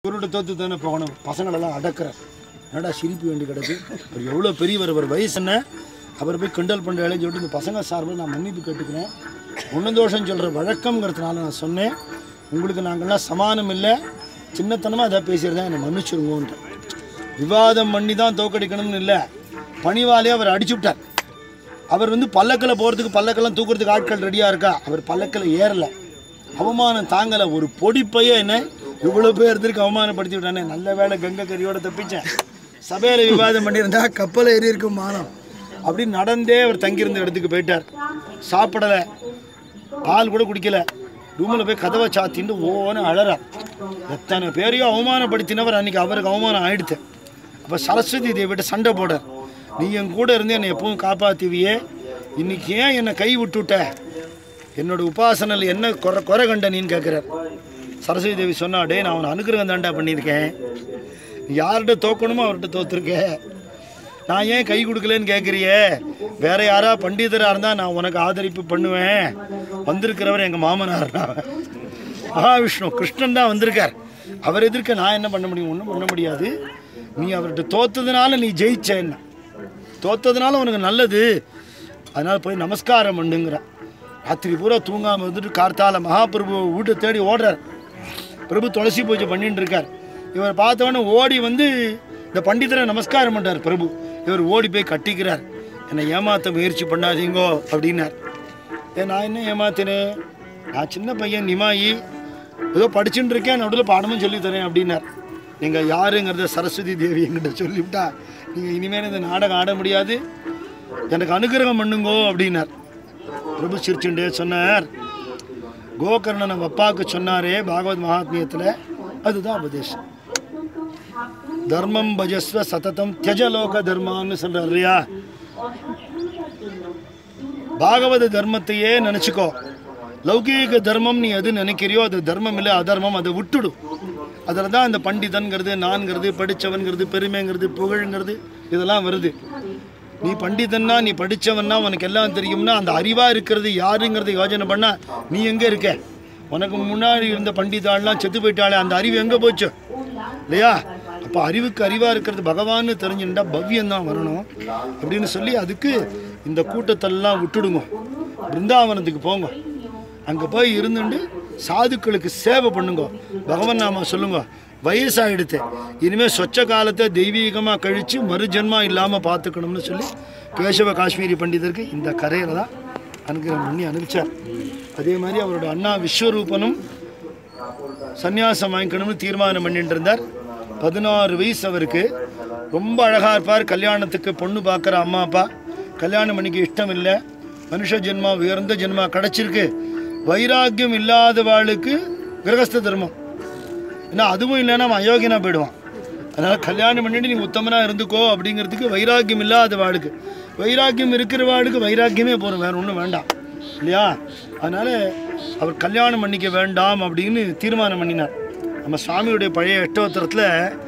இவரோட தோத்து தானே போகணும் பசங்களெல்லாம் அடக்குறார் என்னடா சிரிப்பு வேண்டி கிடக்கு அவர் எவ்வளோ பெரியவர் அவர் வயசு என்ன அவர் போய் கிண்டல் பண்ணுறாலே சொல்லிட்டு இந்த பசங்க சார்பில் நான் மன்னிப்பு கேட்டுக்கிறேன் குணதோஷம் சொல்கிற வழக்கம்ங்கிறதுனால நான் சொன்னேன் உங்களுக்கு நாங்கள்லாம் சமானம் இல்லை சின்னத்தனமாக அதை பேசியிருந்தேன் என்னை மன்னிச்சிருங்கோன்ட்டு விவாதம் பண்ணி தான் தோக்கடிக்கணும்னு இல்லை பணிவாலே அவர் அடிச்சு விட்டார் அவர் வந்து பல்லக்கில் போகிறதுக்கு பல்லக்கெல்லாம் தூக்குறதுக்கு ஆட்கள் ரெடியாக இருக்கா அவர் பல்லக்கில் ஏறலை அவமானம் தாங்கலை ஒரு பொடி பையன் என்ன இவ்வளோ பேர் இருந்திருக்கு அவமானப்படுத்தி விட்டானே நல்ல வேளை கங்கை கரியோட தப்பிச்சேன் சபையில் விவாதம் பண்ணியிருந்தா கப்பல் ஏறி இருக்கும் மானம் அப்படி நடந்தே அவர் தங்கியிருந்த இடத்துக்கு போயிட்டார் சாப்பிடலை பால் கூட குடிக்கல ரூமில் போய் கதவை சாத்திட்டு ஓன்னு அழறார் எத்தனை பேரையும் அவமானப்படுத்தினவர் அன்னைக்கு அவருக்கு அவமானம் ஆயிடுத்து அப்போ சரஸ்வதி தேவிட்ட சண்டை போடார் நீ என் கூட இருந்து என்னை எப்பவும் காப்பாற்றுவியே இன்னைக்கு ஏன் என்னை கை விட்டுட்ட என்னோட உபாசனையில் என்ன குறை குறை கண்ட நீன்னு கேட்குறார் சரஸ்வதி தேவி சொன்னா டே நான் அவனை அனுகிரகம் தாண்டா பண்ணியிருக்கேன் நீ யார்கிட்ட தோக்கணுமோ அவர்கிட்ட தோத்துருக்க நான் ஏன் கை கொடுக்கலன்னு கேட்குறியே வேற யாரா பண்டிதராக இருந்தால் நான் உனக்கு ஆதரிப்பு பண்ணுவேன் வந்திருக்கிறவர் எங்கள் மாமனார் மகாவிஷ்ணு கிருஷ்ணன் தான் வந்திருக்கார் அவர் எதிர்க்க நான் என்ன பண்ண முடியும் ஒன்றும் பண்ண முடியாது நீ அவர்கிட்ட தோத்ததுனால நீ ஜெயிச்சேன்னா தோத்ததுனால உனக்கு நல்லது அதனால் போய் நமஸ்காரம் பண்ணுங்கிறான் ராத்திரி பூரா தூங்காமல் வந்துட்டு கார்த்தால மகாபிரபு வீட்டை தேடி ஓடுறார் பிரபு துளசி பூஜை பண்ணிட்டு இருக்கார் இவர் பார்த்தவொடனே ஓடி வந்து இந்த பண்டிதரை நமஸ்காரம் பண்ணுறார் பிரபு இவர் ஓடி போய் கட்டிக்கிறார் என்னை ஏமாத்த முயற்சி பண்ணாதீங்கோ அப்படின்னார் ஏ நான் என்ன ஏமாத்தினேன் நான் சின்ன பையன் நிமாயி ஏதோ படிச்சுட்டு இருக்கேன் நடுவில் பாடமும் சொல்லித் தரேன் அப்படின்னார் நீங்கள் யாருங்கிறத சரஸ்வதி தேவி என்கிட்ட சொல்லிவிட்டா நீங்கள் இனிமேல் இந்த நாடகம் ஆட முடியாது எனக்கு அனுகிரகம் பண்ணுங்கோ அப்படின்னார் பிரபு சிரிச்சுண்டே சொன்னார் கோகர்ணன் நம்ம அப்பாவுக்கு சொன்னாரே பாகவத் மகாத்மியத்தில் அதுதான் உபதேசம் தர்மம் பஜஸ்வ சததம் தியஜலோக தர்மான்னு சொல்றார் இல்லையா பாகவத தர்மத்தையே நினச்சிக்கோ லௌகீக தர்மம் நீ எது நினைக்கிறியோ அது தர்மம் இல்லை அதர்மம் அதை விட்டுடு அதில் தான் இந்த பண்டிதன்கிறது நான்கிறது படித்தவன்கிறது பெருமைங்கிறது புகழ்ங்கிறது இதெல்லாம் வருது நீ பண்டிதன்னா நீ படித்தவன்னா உனக்கு எல்லாம் தெரியும்னா அந்த அறிவாக இருக்கிறது யாருங்கிறத யோசனை பண்ணா நீ எங்கே இருக்க உனக்கு முன்னாடி இருந்த பண்டிதாள்லாம் செத்து போயிட்டாளே அந்த அறிவு எங்கே போச்சு இல்லையா அப்போ அறிவுக்கு அறிவாக இருக்கிறது பகவான்னு தெரிஞ்சுட்டா பவ்யம் தான் வரணும் அப்படின்னு சொல்லி அதுக்கு இந்த கூட்டத்தெல்லாம் விட்டுடுங்க பிருந்தாவனத்துக்கு போங்க அங்கே போய் இருந்துட்டு சாதுக்களுக்கு சேவை பண்ணுங்க பகவன் நாம சொல்லுங்க வயசாகிடுது இனிமேல் சொச்ச காலத்தை தெய்வீகமாக கழித்து மறுஜன்மா இல்லாமல் பார்த்துக்கணும்னு சொல்லி கேசவ காஷ்மீரி பண்டிதருக்கு இந்த கரையில் தான் அனுகிரகம் பண்ணி அனுப்பிச்சார் அதே மாதிரி அவரோட அண்ணா விஸ்வரூபனும் சந்நியாசம் வாங்கிக்கணும்னு தீர்மானம் பண்ணிட்டு இருந்தார் பதினாறு வயசு அவருக்கு ரொம்ப அழகாக இருப்பார் கல்யாணத்துக்கு பொண்ணு பார்க்குற அம்மா அப்பா கல்யாணம் பண்ணிக்க இஷ்டம் இல்லை மனுஷ ஜென்மா உயர்ந்த ஜென்மா கிடச்சிருக்கு வைராக்கியம் இல்லாதவாளுக்கு கிரகஸ்த தர்மம் ஏன்னா அதுவும் இல்லைன்னா அவன் அயோக்கியனா போயிடுவான் அதனால் கல்யாணம் பண்ணிட்டு நீ உத்தமனாக இருந்துக்கோ அப்படிங்கிறதுக்கு வைராக்கியம் இல்லாத வாளுக்கு வைராக்கியம் இருக்கிற வாளுக்கு வைராக்கியமே போதும் வேற ஒன்றும் வேண்டாம் இல்லையா அதனால் அவர் கல்யாணம் பண்ணிக்க வேண்டாம் அப்படின்னு தீர்மானம் பண்ணினார் நம்ம சுவாமியுடைய பழைய எட்டோத்திரத்தில்